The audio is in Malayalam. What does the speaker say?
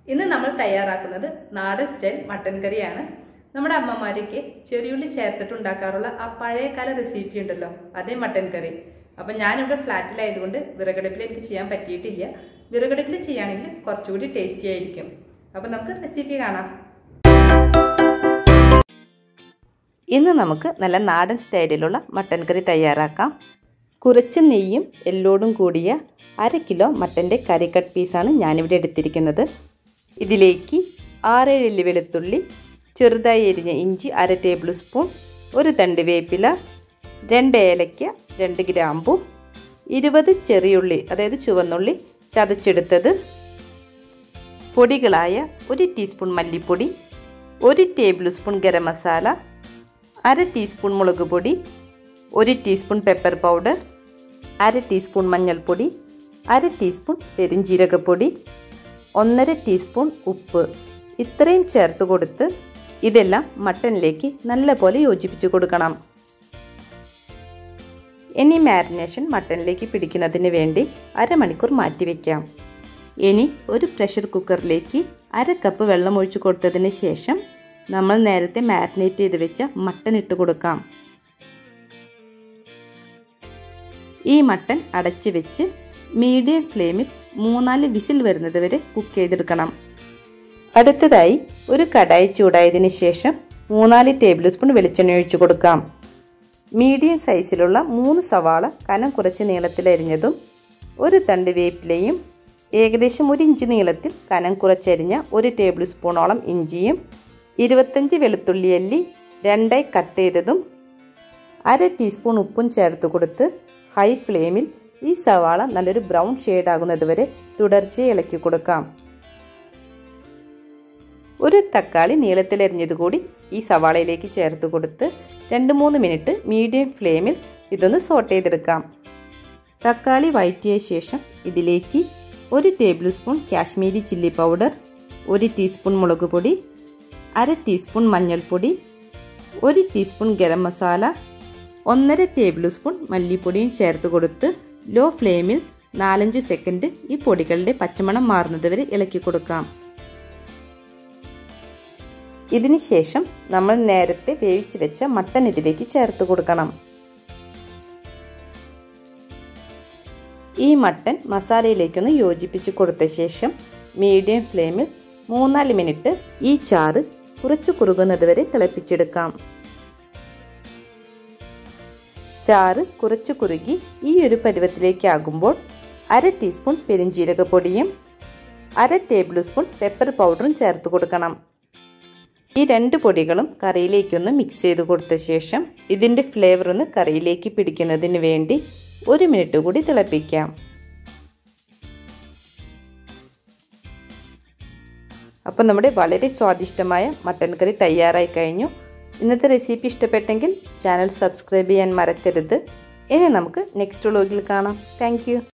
ഇന്ന് നമ്മൾ തയ്യാറാക്കുന്നത് നാടൻ സ്റ്റൈൽ മട്ടൻ കറിയാണ് നമ്മുടെ അമ്മമാരൊക്കെ ചെറിയുള്ളി ചേർത്തിട്ട് ഉണ്ടാക്കാറുള്ള ആ പഴയകാല റെസിപ്പി ഉണ്ടല്ലോ അതേ മട്ടൻ കറി അപ്പം ഞാനിവിടെ ഫ്ലാറ്റിലായതുകൊണ്ട് വിറകടുപ്പിൽ എനിക്ക് ചെയ്യാൻ പറ്റിയിട്ടില്ല വിറകടുപ്പിൽ ചെയ്യുകയാണെങ്കിൽ കുറച്ചുകൂടി ടേസ്റ്റി ആയിരിക്കും അപ്പം നമുക്ക് റെസിപ്പി കാണാം ഇന്ന് നമുക്ക് നല്ല നാടൻ സ്റ്റൈലിലുള്ള മട്ടൻ കറി തയ്യാറാക്കാം കുറച്ച് നെയ്യും എല്ലോടും കൂടിയ അര കിലോ മട്ടൻ്റെ കറി കട്ട് പീസാണ് ഞാനിവിടെ എടുത്തിരിക്കുന്നത് ഇതിലേക്ക് ആറേഴ് എല്ല് വെളുത്തുള്ളി ചെറുതായി എരിഞ്ഞ ഇഞ്ചി അര ടേബിൾ സ്പൂൺ ഒരു തണ്ട് വേപ്പില രണ്ട് ഏലയ്ക്ക രണ്ട് ഗ്രാമ്പും ഇരുപത് ചെറിയുള്ളി അതായത് ചുവന്നുള്ളി ചതച്ചെടുത്തത് പൊടികളായ ഒരു ടീസ്പൂൺ മല്ലിപ്പൊടി ഒരു ടേബിൾ സ്പൂൺ ഗരം മസാല അര ടീസ്പൂൺ മുളക് പൊടി ഒരു ടീസ്പൂൺ പെപ്പർ പൗഡർ അര ടീസ്പൂൺ മഞ്ഞൾപ്പൊടി അര ടീസ്പൂൺ പെരിഞ്ജീരകപ്പൊടി ഒന്നര ടീസ്പൂൺ ഉപ്പ് ഇത്രയും ചേർത്ത് കൊടുത്ത് ഇതെല്ലാം മട്ടനിലേക്ക് നല്ലപോലെ യോജിപ്പിച്ച് കൊടുക്കണം ഇനി മാരിനേഷൻ മട്ടനിലേക്ക് പിടിക്കുന്നതിന് വേണ്ടി അരമണിക്കൂർ മാറ്റിവെക്കാം ഇനി ഒരു പ്രഷർ കുക്കറിലേക്ക് അര കപ്പ് വെള്ളം ഒഴിച്ചു കൊടുത്തതിന് ശേഷം നമ്മൾ നേരത്തെ മാരിനേറ്റ് ചെയ്ത് വെച്ച മട്ടൻ ഇട്ട് കൊടുക്കാം ഈ മട്ടൻ അടച്ചു വെച്ച് മീഡിയം ഫ്ലെയിമിൽ മൂന്നാല് വിസിൽ വരുന്നത് വരെ കുക്ക് ചെയ്തെടുക്കണം അടുത്തതായി ഒരു കടായി ചൂടായതിനു ശേഷം മൂന്നാല് ടേബിൾ സ്പൂൺ വെളിച്ചെണ്ണ ഒഴിച്ചു കൊടുക്കാം മീഡിയം സൈസിലുള്ള മൂന്ന് സവാള കനം കുറച്ച് നീളത്തിലരിഞ്ഞതും ഒരു തണ്ട് വേപ്പിലയും ഏകദേശം ഒരു ഇഞ്ച് നീളത്തിൽ കനം കുറച്ചരിഞ്ഞ ഒരു ടേബിൾ സ്പൂണോളം ഇഞ്ചിയും ഇരുപത്തഞ്ച് വെളുത്തുള്ളി അല്ലി രണ്ടായി കട്ട് ചെയ്തതും അര ടീസ്പൂൺ ഉപ്പും ചേർത്ത് കൊടുത്ത് ഹൈ ഫ്ലെയിമിൽ ഈ സവാള നല്ലൊരു ബ്രൗൺ ഷെയ്ഡ് ആകുന്നത് വരെ തുടർച്ചയായി ഇളക്കി കൊടുക്കാം ഒരു തക്കാളി നീളത്തിലരിഞ്ഞത് കൂടി ഈ സവാളയിലേക്ക് ചേർത്ത് കൊടുത്ത് രണ്ട് മൂന്ന് മിനിറ്റ് മീഡിയം ഫ്ലെയിമിൽ ഇതൊന്ന് സോട്ട് ചെയ്തെടുക്കാം തക്കാളി വഴറ്റിയ ശേഷം ഇതിലേക്ക് ഒരു tablespoon Kashmiri chilli powder ഒരു ടീസ്പൂൺ മുളക് പൊടി അര ടീസ്പൂൺ മഞ്ഞൾപ്പൊടി ഒരു ടീസ്പൂൺ ഗരം മസാല ഒന്നര ടേബിൾ സ്പൂൺ മല്ലിപ്പൊടിയും ചേർത്ത് കൊടുത്ത് ലോ ഫ്ലെയിമിൽ നാലഞ്ച് സെക്കൻഡ് ഈ പൊടികളുടെ പച്ചമണം മാറുന്നത് വരെ ഇളക്കി കൊടുക്കാം ഇതിന് ശേഷം നമ്മൾ നേരത്തെ വേവിച്ച് വെച്ച മട്ടൻ ഇതിലേക്ക് ചേർത്ത് കൊടുക്കണം ഈ മട്ടൻ മസാലയിലേക്കൊന്ന് യോജിപ്പിച്ച് കൊടുത്ത ശേഷം മീഡിയം ഫ്ലെയിമിൽ മൂന്നാല് മിനിറ്റ് ഈ ചാറ് കുറച്ച് കുറുകുന്നത് വരെ തിളപ്പിച്ചെടുക്കാം ചാറ് കുറച്ച് കുറുകി ഈ ഒരു പരുവത്തിലേക്കാകുമ്പോൾ അര ടീസ്പൂൺ പെരിഞ്ജീരകപ്പൊടിയും അര ടേബിൾ സ്പൂൺ പെപ്പർ പൗഡറും ചേർത്ത് കൊടുക്കണം ഈ രണ്ട് പൊടികളും കറിയിലേക്കൊന്ന് മിക്സ് ചെയ്ത് കൊടുത്ത ശേഷം ഇതിൻ്റെ ഫ്ലേവർ ഒന്ന് കറിയിലേക്ക് പിടിക്കുന്നതിന് വേണ്ടി ഒരു മിനിറ്റ് കൂടി തിളപ്പിക്കാം അപ്പോൾ നമ്മുടെ വളരെ സ്വാദിഷ്ടമായ മട്ടൻ കറി തയ്യാറായി കഴിഞ്ഞു ഇന്നത്തെ റെസിപ്പി ഇഷ്ടപ്പെട്ടെങ്കിൽ ചാനൽ സബ്സ്ക്രൈബ് ചെയ്യാൻ മറക്കരുത് ഇനി നമുക്ക് നെക്സ്റ്റ് വ്ലോഗിൽ കാണാം താങ്ക്